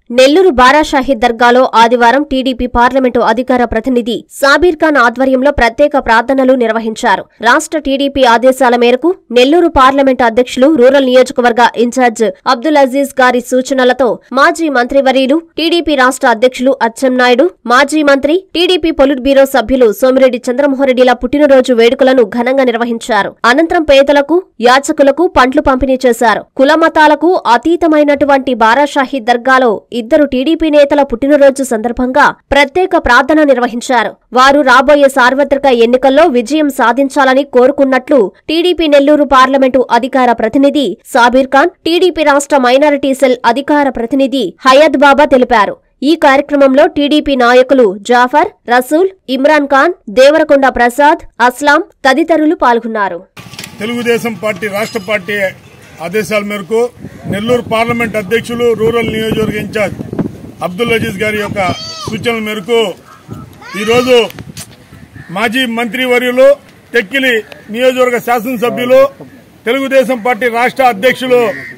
నెల్లూరు బారాషాహి దర్గాలో ఆదివారం TDP parliament అధికార ప్రతినిధి సాబీర్ ఖాన్ ఆధ్వర్యంలో ప్రత్యేక ప్రార్థనలు నిర్వహించారు రాష్ట్ర టీడీపీ ఆదేశాల మేరకు నెల్లూరు పార్లమెంటు అధ్యక్షులు రూరల్ నియోజకవర్గ ఇన్ఛార్జ్ అబ్దుల్ అజీజ్ గారి సూచనలతో మాజీ మంత్రివర్యులు టీడీపీ రాష్ట్ర అధ్యక్షులు అచ్చెన్నాయుడు మాజీ మంత్రి టీడీపీ పొలిట్ బ్యూరో సభ్యులు సోమిరెడ్డి చంద్రమోహన్రెడ్డిల పుట్టినరోజు వేడుకలను ఘనంగా నిర్వహించారు అనంతరం పేదలకు యాచకులకు పండ్లు పంపిణీ చేశారు కుల మతాలకు అతీతమైనటువంటి బారాషాహి దర్గాలో ఇద్దరు టీడీపీ నేతల పుట్టినరోజు సందర్భంగా ప్రత్యేక ప్రార్థన నిర్వహించారు వారు రాబోయే సార్వత్రిక ఎన్నికల్లో విజయం సాధించాలని కోరుకున్నట్లు టీడీపీ నెల్లూరు పార్లమెంటు అధికార ప్రతినిధి సాబీర్ ఖాన్ టీడీపీ రాష్ట్ర మైనారిటీ సెల్ అధికార ప్రతినిధి హయద్ బాబా తెలిపారు ఈ కార్యక్రమంలో టీడీపీ నాయకులు జాఫర్ రసూల్ ఇమ్రాన్ ఖాన్ దేవరకొండ ప్రసాద్ అస్లాం తదితరులు పాల్గొన్నారు తెలుగుదేశం పార్టీ రాష్ట్ర పార్టీ ఆదేశాల మేరకు నెల్లూరు పార్లమెంట్ అధ్యక్షులు రూరల్ నియోజకవర్గ ఇన్ఛార్జ్ అబ్దుల్ అజీజ్ గారి యొక్క సూచనల మేరకు ఈరోజు మాజీ మంత్రివర్యులు తెక్కిలి నియోజకవర్గ శాసనసభ్యులు తెలుగుదేశం పార్టీ రాష్ట్ర అధ్యక్షులు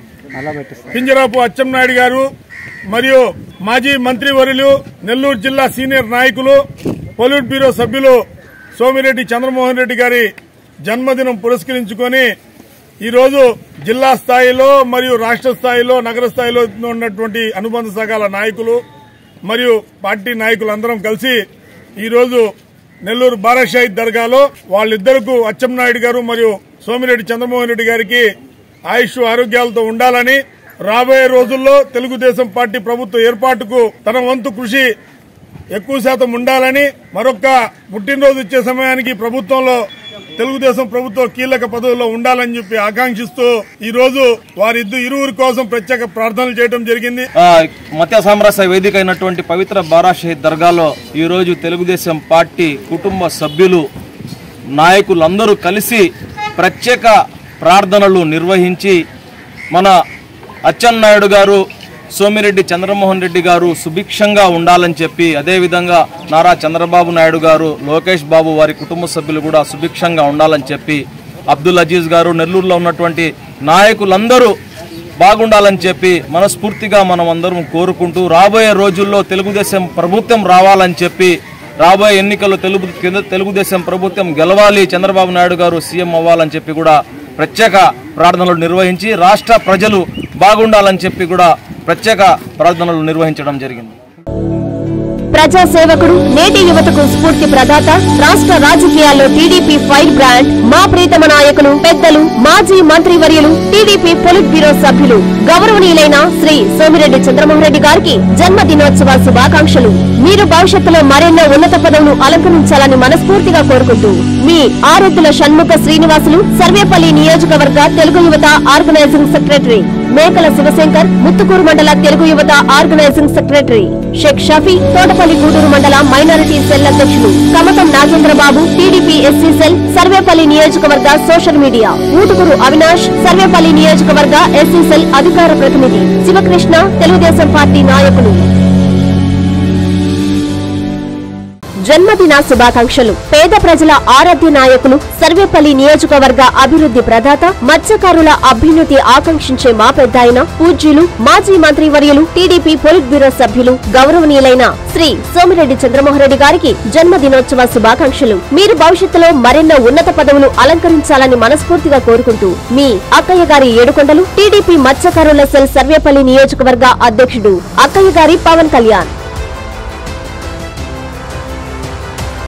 పింజరాపు అచ్చెన్నాయుడు గారు మరియు మాజీ మంత్రివర్యులు నెల్లూరు జిల్లా సీనియర్ నాయకులు పొలిట్ బ్యూరో సభ్యులు సోమిరెడ్డి చంద్రమోహన్ రెడ్డి గారి జన్మదినం పురస్కరించుకొని ఈరోజు జిల్లా స్థాయిలో మరియు రాష్ట్ర స్థాయిలో నగర స్థాయిలో ఉన్నటువంటి అనుబంధ సంఘాల నాయకులు మరియు పార్టీ నాయకులందరం కలిసి ఈరోజు నెల్లూరు బారాషాహిద్ దర్గాలో వాళ్ళిద్దరకు అచ్చెన్నాయుడు గారు మరియు సోమిరెడ్డి చంద్రమోహన్ రెడ్డి గారికి ఆయుష్ ఆరోగ్యాలతో ఉండాలని రాబోయే రోజుల్లో తెలుగుదేశం పార్టీ ప్రభుత్వ ఏర్పాటుకు తన వంతు కృషి ఎక్కువ శాతం ఉండాలని మరొక పుట్టినరోజు ఇచ్చే సమయానికి ప్రభుత్వంలో తెలుగుదేశం ప్రభుత్వం కీలక పదవుల్లో ఉండాలని చెప్పి ఆకాంక్షిస్తూ ఈ రోజు వారిద్దరు ఇరువురి కోసం ప్రత్యేక ప్రార్థనలు చేయడం జరిగింది ఆ, మత సామరస్య వేదిక అయినటువంటి పవిత్ర బారా షహీద్ దర్గాలో ఈరోజు తెలుగుదేశం పార్టీ కుటుంబ సభ్యులు నాయకులందరూ కలిసి ప్రత్యేక ప్రార్థనలు నిర్వహించి మన అచ్చెన్నాయుడు గారు సోమిరెడ్డి చంద్రమోహన్ రెడ్డి గారు సుభిక్షంగా ఉండాలని చెప్పి అదేవిధంగా నారా చంద్రబాబు నాయుడు గారు లోకేష్ బాబు వారి కుటుంబ సభ్యులు కూడా సుభిక్షంగా ఉండాలని చెప్పి అబ్దుల్ అజీజ్ గారు నెల్లూరులో ఉన్నటువంటి నాయకులందరూ బాగుండాలని చెప్పి మనస్ఫూర్తిగా మనం అందరం కోరుకుంటూ రాబోయే రోజుల్లో తెలుగుదేశం ప్రభుత్వం రావాలని చెప్పి రాబోయే ఎన్నికల్లో తెలుగు తెలుగుదేశం ప్రభుత్వం గెలవాలి చంద్రబాబు నాయుడు గారు సీఎం అవ్వాలని చెప్పి కూడా ప్రత్యేక ప్రార్థనలు నిర్వహించి రాష్ట్ర ప్రజలు బాగుండాలని చెప్పి కూడా ప్రత్యేక ప్రార్థనలు నిర్వహించడం జరిగింది ప్రజా సేవకుడు నేటి యువతకు స్ఫూర్తి ప్రదాత రాష్ట్ర రాజకీయాల్లో టీడీపీ ఫైర్ బ్రాండ్ మా ప్రీతమ నాయకులు పెద్దలు మాజీ మంత్రివర్యులు టీడీపీ పొలిట్ బ్యూరో సభ్యులు గౌరవనీయులైన శ్రీ సోమిరెడ్డి చంద్రమోహన్ రెడ్డి గారికి జన్మదినోత్సవ శుభాకాంక్షలు మీరు భవిష్యత్తులో మరెన్నో ఉన్నత పదవులు అలంకరించాలని మనస్ఫూర్తిగా కోరుకుంటూ మీ ఆరోగ్యుల షణ్ముఖ శ్రీనివాసులు సర్వేపల్లి నియోజకవర్గ తెలుగు యువత ఆర్గనైజింగ్ సెక్రటరీ మేకల శివశంకర్ ముత్తుకూరు మండల తెలుగు యువత ఆర్గనైజింగ్ సెక్రటరీ షేక్ షఫీ తోటపల్లి గూడూరు మండల మైనారిటీ సెల్ అధ్యక్షులు Kamatam Nagendrababu TDP SC cell Sarvepalli నియోజకవర్గ సోషల్ మీడియా ఊటుకూరు అవినాష్ సర్వేపల్లి నియోజకవర్గ ఎస్సీ సెల్ అధికార ప్రతినిధి శివకృష్ణ తెలుగుదేశం పార్టీ నాయకులు జన్మదిన శుభాకాంక్షలు పేద ప్రజల ఆరాధ్య నాయకులు సర్వేపల్లి నియోజకవర్గ అభివృద్ధి ప్రదాత మత్స్యకారుల అభ్యున్నతి ఆకాంక్షించే మా పెద్దాయన పూజ్యులు మాజీ మంత్రివర్యులు టీడీపీ పొలిట్ బ్యూరో సభ్యులు గౌరవనీయులైన శ్రీ సోమిరెడ్డి చంద్రమోహన్ రెడ్డి గారికి జన్మదినోత్సవ శుభాకాంక్షలు మీరు భవిష్యత్తులో మరెన్నో ఉన్నత పదవులు అలంకరించాలని మనస్ఫూర్తిగా కోరుకుంటూ మీ అక్కయ్య గారి ఏడుకొండలు టీడీపీ మత్స్యకారుల సెల్ సర్వేపల్లి నియోజకవర్గ అధ్యక్షుడు అక్కయ్య గారి పవన్ కళ్యాణ్